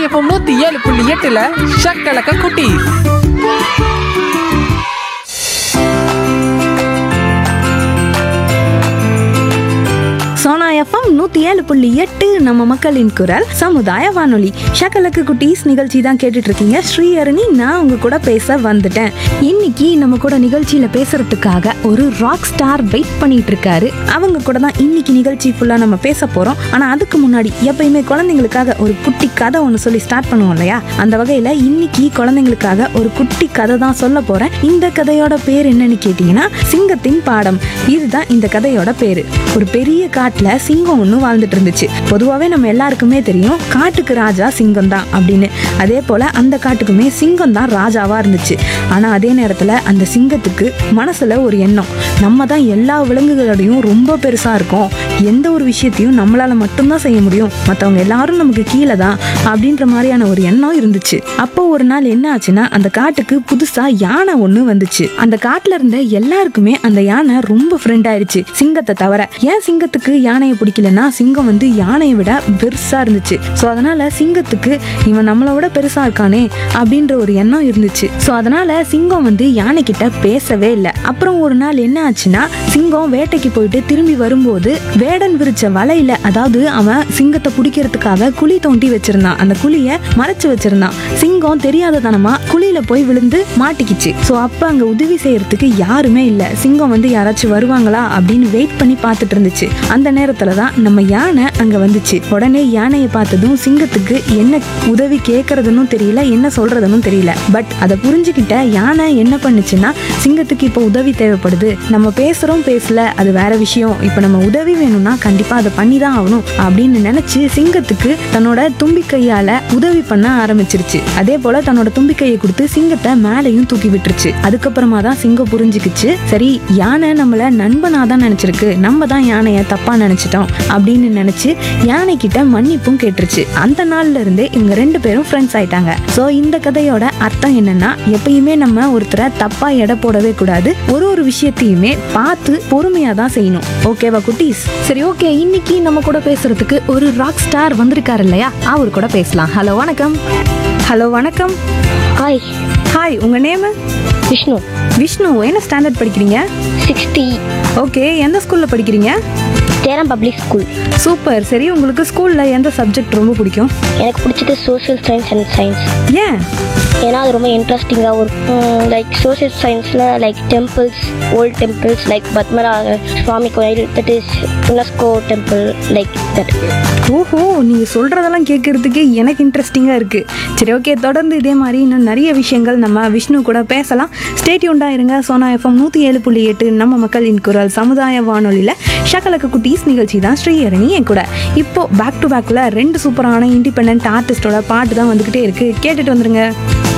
FM நூத்தி ஏழு புள்ளி எட்டுல ஷக்கலக்க குட்டி சோனா எஃப்எம் நூத்தி ஏழு புள்ளி எட்டு நம்ம மக்களின் குரல் சமுதாய வானொலி ஷக்கலக்கு குட்டீஸ் நிகழ்ச்சி தான் கேட்டுட்டு இருக்கீங்க ஸ்ரீஹரணி நான் உங்க கூட பேச வந்துட்டேன் இன்னைக்கு நம்ம கூட நிகழ்ச்சியில பேசுறதுக்காக ஒரு ராக் ஸ்டார் வெயிட் பண்ணிட்டு இருக்காரு அவங்க கூட தான் இன்னைக்கு நிகழ்ச்சி ஃபுல்லா நம்ம பேச போறோம் ஆனா அதுக்கு முன்னாடி எப்பயுமே குழந்தைங்களுக்காக ஒரு குட்டி கதை ஒன்று சொல்லி ஸ்டார்ட் பண்ணுவோம் இல்லையா அந்த வகையில இன்னைக்கு குழந்தைங்களுக்காக ஒரு குட்டி கதை தான் சொல்ல போறேன் இந்த கதையோட பேர் என்னன்னு கேட்டீங்கன்னா சிங்கத்தின் பாடம் இதுதான் இந்த கதையோட பேரு ஒரு பெரிய காட்டுல சிங்கம் ஒன்று வாழ்ந்துட்டு இருந்துச்சு பொதுவாகவே நம்ம எல்லாருக்குமே தெரியும் காட்டுக்கு ராஜா சிங்கம் தான் அப்படின்னு அதே போல அந்த காட்டுக்குமே சிங்கம் தான் ராஜாவா இருந்துச்சு ஆனா அதே நேரத்துல அந்த சிங்கத்துக்கு மனசுல ஒரு எண்ணம் நம்ம தான் எல்லா விலங்குகளோடையும் ரொம்ப பெருசா இருக்கோம் எந்த ஒரு விஷயத்தையும் நம்மளால மட்டும்தான் செய்ய முடியும் மற்றவங்க எல்லாரும் நமக்கு கீழே தான் அப்படின்ற மாதிரியான ஒரு எண்ணம் இருந்துச்சு அப்போ ஒரு நாள் என்ன ஆச்சுன்னா அந்த காட்டுக்கு புதுசா யானை ஒண்ணு வந்துச்சு அந்த காட்டுல இருந்த எல்லாருக்குமே அந்த யானை ரொம்ப ஃப்ரெண்ட் ஆயிடுச்சு சிங்கத்தை தவிர ஏன் சிங்கத்துக்கு யானையை பிடிக்கலன்னா சிங்கம் வந்து யானையை விட பெருசா இருந்துச்சு ஸோ அதனால சிங்கத்துக்கு இவன் நம்மளை விட பெருசா இருக்கானே அப்படின்ற ஒரு எண்ணம் இருந்துச்சு ஸோ அதனால சிங்கம் வந்து யானை கிட்ட பேசவே இல்லை அப்புறம் ஒரு நாள் என்ன ஆச்சுன்னா சிங்கம் வேட்டைக்கு போயிட்டு திரும்பி வரும்போது வேடன் விரிச்ச வலையில அதாவது அவன் சிங்கத்தை பிடிக்கிறதுக்காக குழி தோண்டி வச்சிருந்தான் அந்த குழிய மறைச்சு வச்சிருந்தான் சிங்கம் தெரியாததனமா குழியில போய் விழுந்து மாட்டிக்கிச்சு ஸோ அப்ப அங்க உதவி செய்யறதுக்கு யாருமே இல்ல சிங்கம் வந்து யாராச்சும் வருவாங்களா அப்படின்னு வெயிட் பண்ணி பார்த்துட்டு இருந்துச்சு அந்த நேரத்துல தான் நம்ம யானை அங்க வந்துச்சு உடனே யானையை பார்த்ததும் சிங்கத்துக்கு என்ன உதவி கேட்கறதுன்னு தெரியல என்ன சொல்றதுன்னு தெரியல பட் அதை புரிஞ்சுக்கிட்ட யானை என்ன பண்ணுச்சுன்னா சிங்கத்துக்கு இப்போ உதவி தேவைப்படுது நம்ம பேசுறோம் பேசல அது வேற விஷயம் இப்போ நம்ம உதவி வேணும்னா கண்டிப்பா அதை பண்ணி தான் ஆகணும் அப்படின்னு நினைச்சு சிங்கத்துக்கு தன்னோட தும்பிக்கையால உதவி பண்ண ஆரம்பிச்சிருச்சு அதே போல தன்னோட தும்பிக்கையை கொடுத்து சிங்கத்தை மேலையும் தூக்கி விட்டுருச்சு அதுக்கப்புறமா தான் சிங்கம் புரிஞ்சுக்கிச்சு சரி யானை நம்மள நண்பனா தான் நினைச்சிருக்கு நம்ம தான் யானையை தப்பா நினைச்சிட்டோம் அப்படின்னு நினைச்சு யானை கிட்ட மன்னிப்பும் கேட்டுருச்சு அந்த நாள்ல இருந்தே இவங்க ரெண்டு பேரும் ஃப்ரெண்ட்ஸ் ஆயிட்டாங்க சோ இந்த கதையோட அர்த்தம் என்னன்னா எப்பயுமே நம்ம ஒருத்தரை தப்பா எடை போடவே கூடாது ஒரு ஒரு விஷயத்தையுமே பார்த்து பொறுமையா தான் செய்யணும் ஓகேவா குட்டீஸ் சரி ஓகே இன்னைக்கு நம்ம கூட பேசுறதுக்கு ஒரு ராக் ஸ்டார் வந்திருக்காரு இல்லையா அவர் கூட பேசலாம் ஹலோ வணக்கம் ஹலோ வணக்கம் ஹாய் ஹாய் உங்க நேம் விஷ்ணு விஷ்ணு என்ன ஸ்டாண்டர்ட் படிக்கிறீங்க சிக்ஸ்டி ஓகே எந்த ஸ்கூல்ல படிக்கிறீங்க தேரம் பப்ளிக் ஸ்கூல் சூப்பர் சரி உங்களுக்கு ஸ்கூல்ல எந்த சப்ஜெக்ட் ரொம்ப பிடிக்கும் எனக்கு பிடிச்சது சோஷியல் சயின்ஸ் அண்ட் சயின்ஸ் ஏன் ஏன்னா அது ரொம்ப இன்ட்ரெஸ்டிங்காக இருக்கும் லைக் சோஷியல் சயின்ஸில் like temples old temples like பத்மரா சுவாமி கோயில் that is UNESCO temple like that ஓஹோ நீங்க சொல்றதெல்லாம் கேட்கறதுக்கு எனக்கு இன்ட்ரெஸ்டிங்கா இருக்கு சரி ஓகே தொடர்ந்து இதே மாதிரி இன்னும் நிறைய விஷயங்கள் நம்ம விஷ்ணு கூட பேசலாம் ஸ்டேட்யூண்டா இருங்க சோனா எஃப்எம் நூத்தி ஏழு புள்ளி எட்டு நம்ம மக்களின் குரல் சமுதாய வானொலியில ஷகலக்கு குட்டீஸ் நிகழ்ச்சி தான் ஸ்ரீஹரணி என் கூட இப்போ பேக் டு பேக்ல ரெண்டு சூப்பரான இண்டிபெண்ட் ஆர்டிஸ்டோட பாட்டு தான் வந்துகிட்டே இருக்கு கேட்டுட்டு வந்துருங்க